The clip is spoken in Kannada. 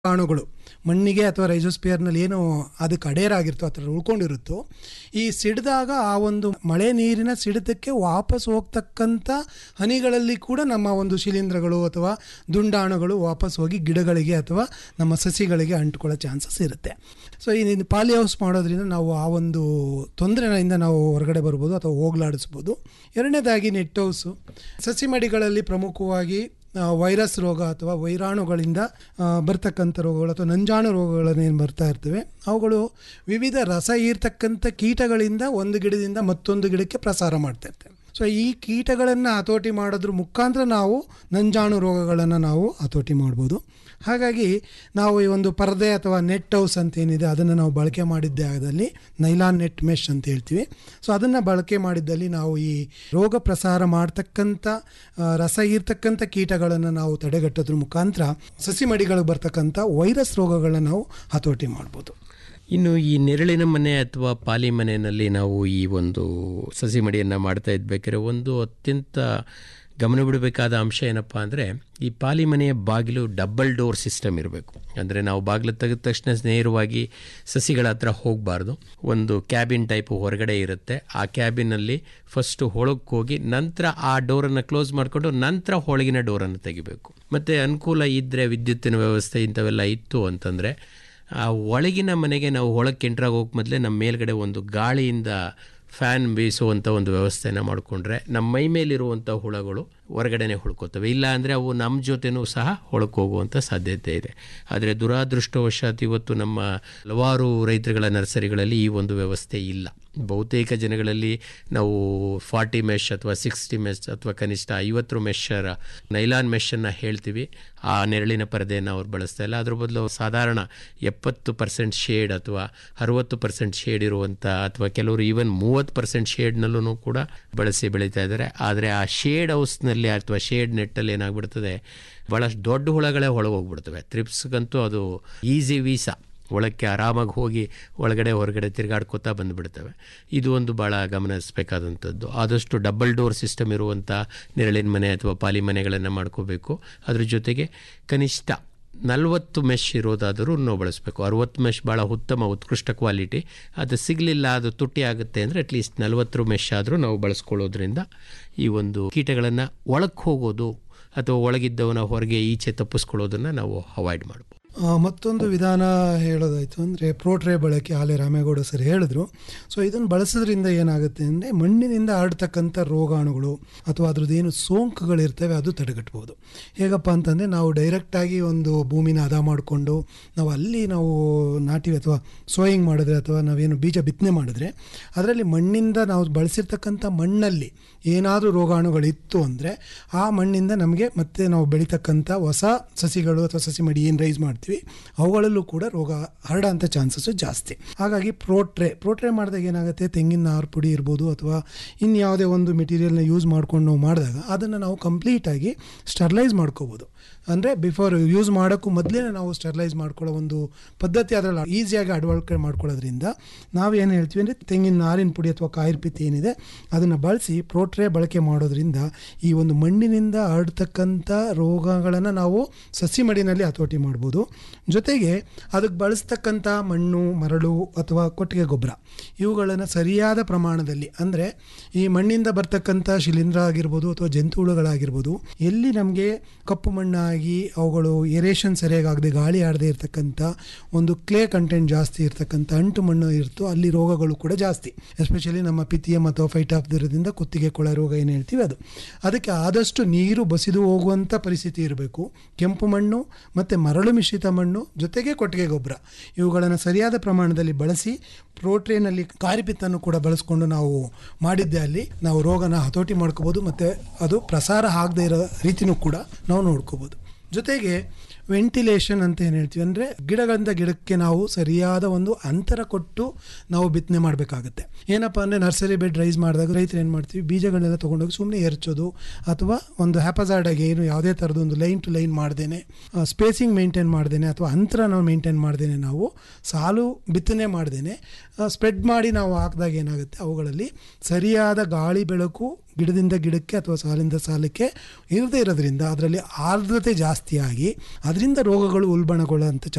ರೋಗಾಣುಗಳು ಮಣ್ಣಿಗೆ ಅಥವಾ ರೈಸೋಸ್ಪಿಯರ್ನಲ್ಲಿ ಏನು ಅದಕ್ಕೆ ಅಡೇರಾಗಿರ್ತೋ ಅಥವಾ ಉಳ್ಕೊಂಡಿರುತ್ತೋ ಈ ಸಿಡಿದಾಗ ಆ ಒಂದು ಮಳೆ ನೀರಿನ ಸಿಡಿತಕ್ಕೆ ವಾಪಸ್ ಹೋಗ್ತಕ್ಕಂಥ ಹನಿಗಳಲ್ಲಿ ಕೂಡ ನಮ್ಮ ಒಂದು ಶಿಲೀಂಧ್ರಗಳು ಅಥವಾ ದುಂಡಾಣುಗಳು ವಾಪಸ್ ಹೋಗಿ ಗಿಡಗಳಿಗೆ ಅಥವಾ ನಮ್ಮ ಸಸಿಗಳಿಗೆ ಅಂಟ್ಕೊಳ್ಳೋ ಚಾನ್ಸಸ್ ಇರುತ್ತೆ ಸೊ ಈ ಪಾಲಿ ಹೌಸ್ ಮಾಡೋದ್ರಿಂದ ನಾವು ಆ ಒಂದು ತೊಂದರೆಯಿಂದ ನಾವು ಹೊರಗಡೆ ಬರ್ಬೋದು ಅಥವಾ ಹೋಗ್ಲಾಡಿಸ್ಬೋದು ಎರಡನೇದಾಗಿ ನೆಟ್ ಹೌಸು ಸಸಿ ಮಡಿಗಳಲ್ಲಿ ಪ್ರಮುಖವಾಗಿ ಆ, ವೈರಸ್ ರೋಗ ಅಥವಾ ವೈರಾಣುಗಳಿಂದ ಆ, ಬರ್ತಕ್ಕಂಥ ರೋಗಗಳು ಅಥವಾ ನಂಜಾಣು ರೋಗಗಳನ್ನೇನು ಬರ್ತಾ ಇರ್ತವೆ ಅವುಗಳು ವಿವಿಧ ರಸ ಹೀರ್ತಕ್ಕಂಥ ಕೀಟಗಳಿಂದ ಒಂದು ಗಿಡದಿಂದ ಮತ್ತೊಂದು ಗಿಡಕ್ಕೆ ಪ್ರಸಾರ ಮಾಡ್ತಾ ಇರ್ತವೆ ಸೊ ಈ ಕೀಟಗಳನ್ನು ಹತೋಟಿ ಮಾಡೋದ್ರ ಮುಖಾಂತರ ನಾವು ನಂಜಾಣು ರೋಗಗಳನ್ನು ನಾವು ಹತೋಟಿ ಮಾಡ್ಬೋದು ಹಾಗಾಗಿ ನಾವು ಈ ಒಂದು ಪರದೆ ಅಥವಾ ನೆಟ್ ಹೌಸ್ ಅಂತ ಏನಿದೆ ಅದನ್ನು ನಾವು ಬಳಕೆ ಮಾಡಿದ್ದೇ ಆದಲ್ಲಿ ನೈಲಾನ್ ನೆಟ್ ಮೆಶ್ ಅಂತ ಹೇಳ್ತೀವಿ ಸೊ ಅದನ್ನು ಬಳಕೆ ಮಾಡಿದ್ದಲ್ಲಿ ನಾವು ಈ ರೋಗ ಪ್ರಸಾರ ಮಾಡ್ತಕ್ಕಂಥ ಆ, ರಸ ಇರ್ತಕ್ಕಂಥ ಕೀಟಗಳನ್ನು ನಾವು ತಡೆಗಟ್ಟೋದ್ರ ಮುಖಾಂತರ ಸಸಿ ಮಡಿಗಳಿಗೆ ಬರ್ತಕ್ಕಂಥ ವೈರಸ್ ರೋಗಗಳನ್ನ ನಾವು ಹತೋಟಿ ಮಾಡ್ಬೋದು ಇನ್ನು ಈ ನೆರಳಿನ ಮನೆ ಅಥವಾ ಪಾಲಿ ಮನೆಯಲ್ಲಿ ನಾವು ಈ ಒಂದು ಸಸಿ ಮಡಿಯನ್ನು ಮಾಡ್ತಾ ಇದ್ಬೇಕಾದ್ರೆ ಒಂದು ಅತ್ಯಂತ ಗಮನ ಬಿಡಬೇಕಾದ ಅಂಶ ಏನಪ್ಪ ಅಂದರೆ ಈ ಪಾಲಿ ಮನೆಯ ಬಾಗಿಲು ಡಬಲ್ ಡೋರ್ ಸಿಸ್ಟಮ್ ಇರಬೇಕು ಅಂದರೆ ನಾವು ಬಾಗಿಲು ತೆಗೆದ ತಕ್ಷಣ ನೇರವಾಗಿ ಸಸಿಗಳ ಹತ್ರ ಹೋಗಬಾರ್ದು ಒಂದು ಕ್ಯಾಬಿನ್ ಟೈಪ್ ಹೊರಗಡೆ ಇರುತ್ತೆ ಆ ಕ್ಯಾಬಿನಲ್ಲಿ ಫಸ್ಟು ಒಳಕ್ಕೆ ಹೋಗಿ ನಂತರ ಆ ಡೋರನ್ನು ಕ್ಲೋಸ್ ಮಾಡಿಕೊಂಡು ನಂತರ ಒಳಗಿನ ಡೋರನ್ನು ತೆಗಿಬೇಕು ಮತ್ತು ಅನುಕೂಲ ಇದ್ದರೆ ವಿದ್ಯುತ್ತಿನ ವ್ಯವಸ್ಥೆ ಇಂಥವೆಲ್ಲ ಇತ್ತು ಅಂತಂದರೆ ಆ ಒಳಗಿನ ಮನೆಗೆ ನಾವು ಒಳಗೆ ಎಂಟ್ರಾಗಿ ಹೋಗಕ್ಕೆ ಮೊದಲೇ ನಮ್ಮ ಮೇಲ್ಗಡೆ ಒಂದು ಗಾಳಿಯಿಂದ ಫ್ಯಾನ್ ಬೀಸುವಂಥ ಒಂದು ವ್ಯವಸ್ಥೆನ ಮಾಡಿಕೊಂಡ್ರೆ ನಮ್ಮ ಮೈ ಮೇಲಿರುವಂಥ ಹುಳಗಳು ಹೊರಗಡೆನೆ ಹುಳ್ಕೋತವೆ ಇಲ್ಲ ಅಂದರೆ ಅವು ನಮ್ಮ ಜೊತೆನೂ ಸಹ ಹೊಳಕ್ಕೆ ಹೋಗುವಂಥ ಸಾಧ್ಯತೆ ಇದೆ ಆದರೆ ದುರಾದೃಷ್ಟವಶಾತ್ ಇವತ್ತು ನಮ್ಮ ಹಲವಾರು ರೈತರುಗಳ ನರ್ಸರಿಗಳಲ್ಲಿ ಈ ಒಂದು ವ್ಯವಸ್ಥೆ ಇಲ್ಲ ಬಹುತೇಕ ಜನಗಳಲ್ಲಿ ನಾವು ಫಾರ್ಟಿ ಮೆಶ್ ಅಥವಾ ಸಿಕ್ಸ್ಟಿ ಮೆಶ್ ಅಥವಾ ಕನಿಷ್ಠ ಐವತ್ತು ಮೆಶ್ಶರ ನೈಲಾನ್ ಮೆಷನ್ನು ಹೇಳ್ತೀವಿ ಆ ನೆರಳಿನ ಪರದೆಯನ್ನು ಅವ್ರು ಬಳಸ್ತಾ ಇಲ್ಲ ಅದ್ರ ಬದಲು ಸಾಧಾರಣ ಎಪ್ಪತ್ತು ಪರ್ಸೆಂಟ್ ಶೇಡ್ ಅಥವಾ ಅರುವತ್ತು ಪರ್ಸೆಂಟ್ ಶೇಡ್ ಇರುವಂಥ ಅಥವಾ ಕೆಲವರು ಈವನ್ ಮೂವತ್ತು ಪರ್ಸೆಂಟ್ ಶೇಡ್ನಲ್ಲೂ ಕೂಡ ಬಳಸಿ ಬೆಳೀತಾ ಇದ್ದಾರೆ ಆದರೆ ಆ ಶೇಡ್ ಹೌಸ್ನಲ್ಲಿ ಅಥವಾ ಶೇಡ್ ನೆಟ್ಟಲ್ಲಿ ಏನಾಗ್ಬಿಡ್ತದೆ ಭಾಳಷ್ಟು ದೊಡ್ಡ ಹುಳಗಳೇ ಒಳಗೆ ಹೋಗ್ಬಿಡ್ತವೆ ತ್ರಿಪ್ಸ್ಗಂತೂ ಅದು ಈಸಿ ವೀಸಾ ಒಳಕ್ಕೆ ಆರಾಮಾಗಿ ಹೋಗಿ ಒಳಗಡೆ ಹೊರಗಡೆ ತಿರುಗಾಡ್ಕೋತಾ ಬಂದುಬಿಡ್ತವೆ ಇದು ಒಂದು ಭಾಳ ಗಮನಿಸಬೇಕಾದಂಥದ್ದು ಆದಷ್ಟು ಡಬಲ್ ಡೋರ್ ಸಿಸ್ಟಮ್ ಇರುವಂಥ ನೆರಳಿನ ಮನೆ ಅಥವಾ ಪಾಲಿ ಮನೆಗಳನ್ನು ಮಾಡ್ಕೋಬೇಕು ಅದ್ರ ಜೊತೆಗೆ ಕನಿಷ್ಠ ನಲವತ್ತು ಮೆಶ್ ಇರೋದಾದರೂ ನಾವು ಬಳಸಬೇಕು ಅರುವತ್ತು ಮೆಶ್ ಭಾಳ ಉತ್ತಮ ಉತ್ಕೃಷ್ಟ ಕ್ವಾಲಿಟಿ ಅದು ಸಿಗಲಿಲ್ಲ ಅದು ತುಟ್ಟಿ ಆಗುತ್ತೆ ಅಂದರೆ ಅಟ್ಲೀಸ್ಟ್ ನಲವತ್ತು ಮೆಶ್ ಆದರೂ ನಾವು ಬಳಸ್ಕೊಳ್ಳೋದ್ರಿಂದ ಈ ಒಂದು ಕೀಟಗಳನ್ನು ಒಳಕ್ಕೆ ಹೋಗೋದು ಅಥವಾ ಒಳಗಿದ್ದವನ ಹೊರಗೆ ಈಚೆ ತಪ್ಪಿಸ್ಕೊಳ್ಳೋದನ್ನು ನಾವು ಅವಾಯ್ಡ್ ಮಾಡ್ಬೋದು ಆ, ಮತ್ತೊಂದು ವಿಧಾನ ಹೇಳೋದಾಯಿತು ಅಂದರೆ ಪ್ರೋಟ್ರೇ ಬಳಕೆ ಆಲೆ ರಾಮೇಗೌಡ ಸರ್ ಹೇಳಿದ್ರು ಸೊ ಇದನ್ನು ಬಳಸೋದ್ರಿಂದ ಏನಾಗುತ್ತೆ ಅಂದರೆ ಮಣ್ಣಿನಿಂದ ಹರಡ್ತಕ್ಕಂಥ ರೋಗಾಣುಗಳು ಅಥವಾ ಅದ್ರದ್ದು ಏನು ಸೋಂಕುಗಳಿರ್ತವೆ ಅದು ತಡೆಗಟ್ಬೋದು ಹೇಗಪ್ಪ ಅಂತಂದರೆ ನಾವು ಡೈರೆಕ್ಟಾಗಿ ಒಂದು ಭೂಮಿನ ಹದ ಮಾಡಿಕೊಂಡು ನಾವು ಅಲ್ಲಿ ನಾವು ನಾಟಿ ಅಥವಾ ಸೋಯಿಂಗ್ ಮಾಡಿದ್ರೆ ಅಥವಾ ನಾವೇನು ಬೀಜ ಬಿತ್ತನೆ ಮಾಡಿದ್ರೆ ಅದರಲ್ಲಿ ಮಣ್ಣಿಂದ ನಾವು ಬಳಸಿರ್ತಕ್ಕಂಥ ಮಣ್ಣಲ್ಲಿ ಏನಾದರೂ ರೋಗಾಣುಗಳಿತ್ತು ಅಂದರೆ ಆ ಮಣ್ಣಿಂದ ನಮಗೆ ಮತ್ತೆ ನಾವು ಬೆಳೀತಕ್ಕಂಥ ಹೊಸ ಸಸಿಗಳು ಅಥವಾ ಸಸಿ ಮಡಿ ಏನು ರೈಸ್ ಮಾಡ್ತೀವಿ ಅವುಗಳಲ್ಲೂ ಕೂಡ ರೋಗ ಹರಡೋಂಥ ಚಾನ್ಸಸ್ಸು ಜಾಸ್ತಿ ಹಾಗಾಗಿ ಪ್ರೋಟ್ರೆ ಪ್ರೋಟ್ರೆ ಮಾಡಿದಾಗ ಏನಾಗುತ್ತೆ ತೆಂಗಿನ ನಾರು ಪುಡಿ ಇರ್ಬೋದು ಅಥವಾ ಇನ್ಯಾವುದೇ ಒಂದು ಮೆಟೀರಿಯಲ್ನ ಯೂಸ್ ಮಾಡ್ಕೊಂಡು ನಾವು ಮಾಡಿದಾಗ ಅದನ್ನು ನಾವು ಕಂಪ್ಲೀಟಾಗಿ ಸ್ಟರ್ಲೈಸ್ ಮಾಡ್ಕೋಬೋದು ಅಂದರೆ ಬಿಫೋರ್ ಯೂಸ್ ಮಾಡೋಕ್ಕೂ ಮೊದಲೇ ನಾವು ಸ್ಟರ್ಲೈಸ್ ಮಾಡ್ಕೊಳ್ಳೋ ಒಂದು ಪದ್ಧತಿ ಅದರಲ್ಲಿ ಈಸಿಯಾಗಿ ಅಳವಡಿಕೆ ಮಾಡ್ಕೊಳ್ಳೋದ್ರಿಂದ ನಾವು ಏನು ಹೇಳ್ತೀವಿ ಅಂದರೆ ತೆಂಗಿನ ನಾರಿನ ಪುಡಿ ಅಥವಾ ಕಾಯಿರ್ ಪಿತ್ತಿ ಏನಿದೆ ಅದನ್ನು ಬಳಸಿ ಪ್ರೋಟ್ರೇ ಬಳಕೆ ಮಾಡೋದ್ರಿಂದ ಈ ಒಂದು ಮಣ್ಣಿನಿಂದ ಹರಡ್ತಕ್ಕಂಥ ರೋಗಗಳನ್ನು ನಾವು ಸಸಿ ಮಡಿನಲ್ಲಿ ಹತೋಟಿ ಮಾಡ್ಬೋದು ಜೊತೆಗೆ ಅದಕ್ಕೆ ಬಳಸ್ತಕ್ಕಂಥ ಮಣ್ಣು ಮರಳು ಅಥವಾ ಕೊಟ್ಟಿಗೆ ಗೊಬ್ಬರ ಇವುಗಳನ್ನು ಸರಿಯಾದ ಪ್ರಮಾಣದಲ್ಲಿ ಅಂದರೆ ಈ ಮಣ್ಣಿಂದ ಬರ್ತಕ್ಕಂಥ ಶಿಲೀಂಧ್ರ ಆಗಿರ್ಬೋದು ಅಥವಾ ಜಂತುಹುಳುಗಳಾಗಿರ್ಬೋದು ಎಲ್ಲಿ ನಮಗೆ ಕಪ್ಪು ಮಣ್ಣಾಗಿ ಅವುಗಳು ಎರೇಷನ್ ಸರಿಯಾಗಿ ಆಗದೆ ಗಾಳಿ ಆಡದೆ ಇರತಕ್ಕಂಥ ಒಂದು ಕ್ಲೇ ಕಂಟೆಂಟ್ ಜಾಸ್ತಿ ಇರತಕ್ಕಂಥ ಅಂಟು ಮಣ್ಣು ಇರ್ತೋ ಅಲ್ಲಿ ರೋಗಗಳು ಕೂಡ ಜಾಸ್ತಿ ಎಸ್ಪೆಷಲಿ ನಮ್ಮ ಪಿತಿಯಂ ಅಥವಾ ಫೈಟಾಪ್ದಿರೋದ್ರಿಂದ ಕುತ್ತಿಗೆ ಕೊಳ ರೋಗ ಏನು ಹೇಳ್ತೀವಿ ಅದು ಅದಕ್ಕೆ ಆದಷ್ಟು ನೀರು ಬಸಿದು ಹೋಗುವಂಥ ಪರಿಸ್ಥಿತಿ ಇರಬೇಕು ಕೆಂಪು ಮಣ್ಣು ಮತ್ತು ಮರಳು ಮಿಶ್ರಿತ ಮಣ್ಣು ಜೊತೆಗೆ ಕೊಟ್ಟಿಗೆ ಗೊಬ್ಬರ ಇವುಗಳನ್ನು ಸರಿಯಾದ ಪ್ರಮಾಣದಲ್ಲಿ ಬಳಸಿ ಪ್ರೋಟ್ರೇನಲ್ಲಿ ಕಾರಿಪಿತ್ತನ್ನು ಕೂಡ ಬಳಸ್ಕೊಂಡು ನಾವು ಮಾಡಿದ್ದೆ ಅಲ್ಲಿ ನಾವು ರೋಗನ ಹತೋಟಿ ಮಾಡ್ಕೋಬೋದು ಮತ್ತು ಅದು ಪ್ರಸಾರ ಆಗದೆ ಇರೋ ರೀತಿನೂ ಕೂಡ ನಾವು ನೋಡ್ಕೋಬೋದು ಜೊತೆಗೆ ವೆಂಟಿಲೇಷನ್ ಅಂತ ಏನು ಹೇಳ್ತೀವಿ ಅಂದರೆ ಗಿಡಗಳಿಂದ ಗಿಡಕ್ಕೆ ನಾವು ಸರಿಯಾದ ಒಂದು ಅಂತರ ಕೊಟ್ಟು ನಾವು ಬಿತ್ತನೆ ಮಾಡಬೇಕಾಗುತ್ತೆ ಏನಪ್ಪ ಅಂದರೆ ನರ್ಸರಿ ಬೆಡ್ ರೈಸ್ ಮಾಡಿದಾಗ ರೈತರು ಏನು ಮಾಡ್ತೀವಿ ಬೀಜಗಳನ್ನೆಲ್ಲ ತೊಗೊಂಡೋಗಿ ಸುಮ್ಮನೆ ಎರಚೋದು ಅಥವಾ ಒಂದು ಹ್ಯಾಪಜಾರ್ಡಾಗಿ ಏನು ಯಾವುದೇ ಥರದ ಒಂದು ಲೈನ್ ಟು ಲೈನ್ ಮಾಡ್ದೇನೆ ಸ್ಪೇಸಿಂಗ್ ಮೇಂಟೈನ್ ಮಾಡ್ದೇನೆ ಅಥವಾ ಅಂತರ ನಾವು ಮೇಂಟೈನ್ ಮಾಡ್ದೇನೆ ನಾವು ಸಾಲು ಬಿತ್ತನೆ ಮಾಡ್ದೇನೆ ಸ್ಪ್ರೆಡ್ ಮಾಡಿ ನಾವು ಹಾಕಿದಾಗ ಏನಾಗುತ್ತೆ ಅವುಗಳಲ್ಲಿ ಸರಿಯಾದ ಗಾಳಿ ಬೆಳಕು ಗಿಡದಿಂದ ಗಿಡಕ್ಕೆ ಅಥವಾ ಸಾಲಿಂದ ಸಾಲಕ್ಕೆ ಇರದೇ ಇರೋದ್ರಿಂದ ಅದರಲ್ಲಿ ಆರ್ದ್ರತೆ ಜಾಸ್ತಿಯಾಗಿ ಅದರಿಂದ ರೋಗಗಳು ಉಲ್ಬಣಗೊಳ್ಳುವಂಥ